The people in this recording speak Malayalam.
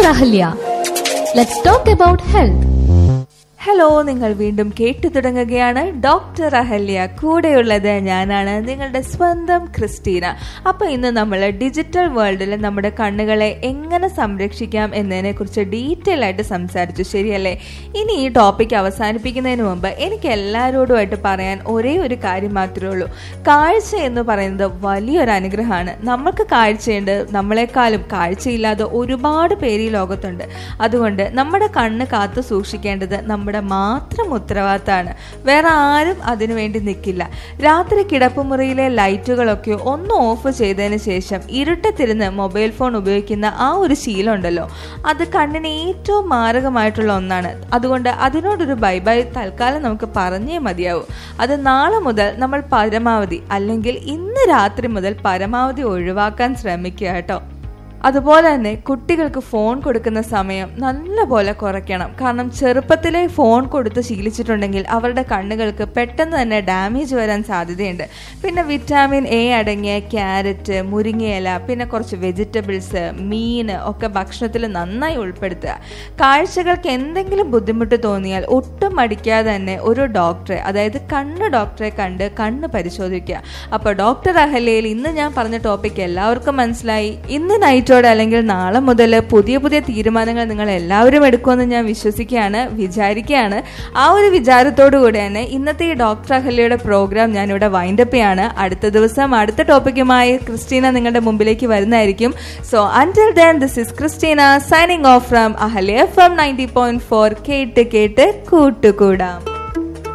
Dr. Ahalya. Let's talk about health. Hello നിങ്ങൾ വീണ്ടും കേട്ടു തുടങ്ങുകയാണ് ഡോക്ടർ അഹല്യ കൂടെയുള്ളത് ഞാനാണ് നിങ്ങളുടെ സ്വന്തം ക്രിസ്റ്റീന അപ്പോൾ ഇന്ന് നമ്മൾ ഡിജിറ്റൽ വേൾഡിൽ നമ്മുടെ കണ്ണുകളെ എങ്ങനെ സംരക്ഷിക്കാം എന്നതിനെ കുറിച്ച് ഡീറ്റെയിൽ ആയിട്ട് സംസാരിച്ചു ശരിയല്ലേ ഇനി ഈ ടോപ്പിക് അവസാനിപ്പിക്കുന്നതിന് മുമ്പ് എനിക്ക് എല്ലാവരോടുമായിട്ട് പറയാൻ ഒരേ ഒരു കാര്യം മാത്രമേ ഉള്ളൂ കാഴ്ച എന്ന് പറയുന്നത് വലിയൊരു അനുഗ്രഹമാണ് നമുക്ക് കാഴ്ചയുണ്ട് നമ്മളെക്കാളും കാഴ്ചയില്ലാതെ ഒരുപാട് പേര് ഈ ലോകത്തുണ്ട് അതുകൊണ്ട് നമ്മുടെ കണ്ണ് കാത്തു സൂക്ഷിക്കേണ്ടത് നമ്മുടെ മാത്രം ഉത്തരവാദിത്തമാണ് വേറെ ആരും അതിനു വേണ്ടി നിൽക്കില്ല രാത്രി കിടപ്പുമുറിയിലെ ലൈറ്റുകളൊക്കെ ഒന്ന് ഓഫ് ചെയ്തതിന് ശേഷം ഇരുട്ടത്തിരുന്ന് മൊബൈൽ ഫോൺ ഉപയോഗിക്കുന്ന ആ ഒരു ശീലം ഉണ്ടല്ലോ അത് കണ്ണിന് ഏറ്റവും മാരകമായിട്ടുള്ള ഒന്നാണ് അതുകൊണ്ട് അതിനോടൊരു ബൈ ബൈ തൽക്കാലം നമുക്ക് പറഞ്ഞേ മതിയാവൂ അത് നാളെ മുതൽ നമ്മൾ പരമാവധി അല്ലെങ്കിൽ ഇന്ന് രാത്രി മുതൽ പരമാവധി ഒഴിവാക്കാൻ ശ്രമിക്കുക കേട്ടോ അതുപോലെ തന്നെ കുട്ടികൾക്ക് ഫോൺ കൊടുക്കുന്ന സമയം നല്ലപോലെ കുറയ്ക്കണം കാരണം ചെറുപ്പത്തിലെ ഫോൺ കൊടുത്ത് ശീലിച്ചിട്ടുണ്ടെങ്കിൽ അവരുടെ കണ്ണുകൾക്ക് പെട്ടെന്ന് തന്നെ ഡാമേജ് വരാൻ സാധ്യതയുണ്ട് പിന്നെ വിറ്റാമിൻ എ അടങ്ങിയ ക്യാരറ്റ് മുരിങ്ങയില പിന്നെ കുറച്ച് വെജിറ്റബിൾസ് മീൻ ഒക്കെ ഭക്ഷണത്തിൽ നന്നായി ഉൾപ്പെടുത്തുക കാഴ്ചകൾക്ക് എന്തെങ്കിലും ബുദ്ധിമുട്ട് തോന്നിയാൽ ഒട്ടും മടിക്കാതെ തന്നെ ഒരു ഡോക്ടറെ അതായത് കണ്ണ് ഡോക്ടറെ കണ്ട് കണ്ണ് പരിശോധിക്കുക അപ്പോൾ ഡോക്ടർ അഹല്യയിൽ ഇന്ന് ഞാൻ പറഞ്ഞ ടോപ്പിക് എല്ലാവർക്കും മനസ്സിലായി ഇന്ന് നൈറ്റോടെ അല്ലെങ്കിൽ നാളെ മുതൽ പുതിയ പുതിയ തീരുമാനങ്ങൾ നിങ്ങൾ എല്ലാവരും എടുക്കുമെന്ന് ഞാൻ വിശ്വസിക്കുകയാണ് വിചാരിക്കുകയാണ് ആ ഒരു വിചാരത്തോടു കൂടി തന്നെ ഇന്നത്തെ ഈ ഡോക്ടർ അഹല്യയുടെ പ്രോഗ്രാം ഞാനിവിടെ വൈൻഡപ്പ് ചെയ്യാണ് അടുത്ത ദിവസം അടുത്ത ടോപ്പിക്കുമായി ക്രിസ്റ്റീന നിങ്ങളുടെ മുമ്പിലേക്ക് വരുന്നതായിരിക്കും so until then this is Christina signing off from Ahalya from ninety point four കേട്ട് കേട്ട് കൂട്ടുകൂടാം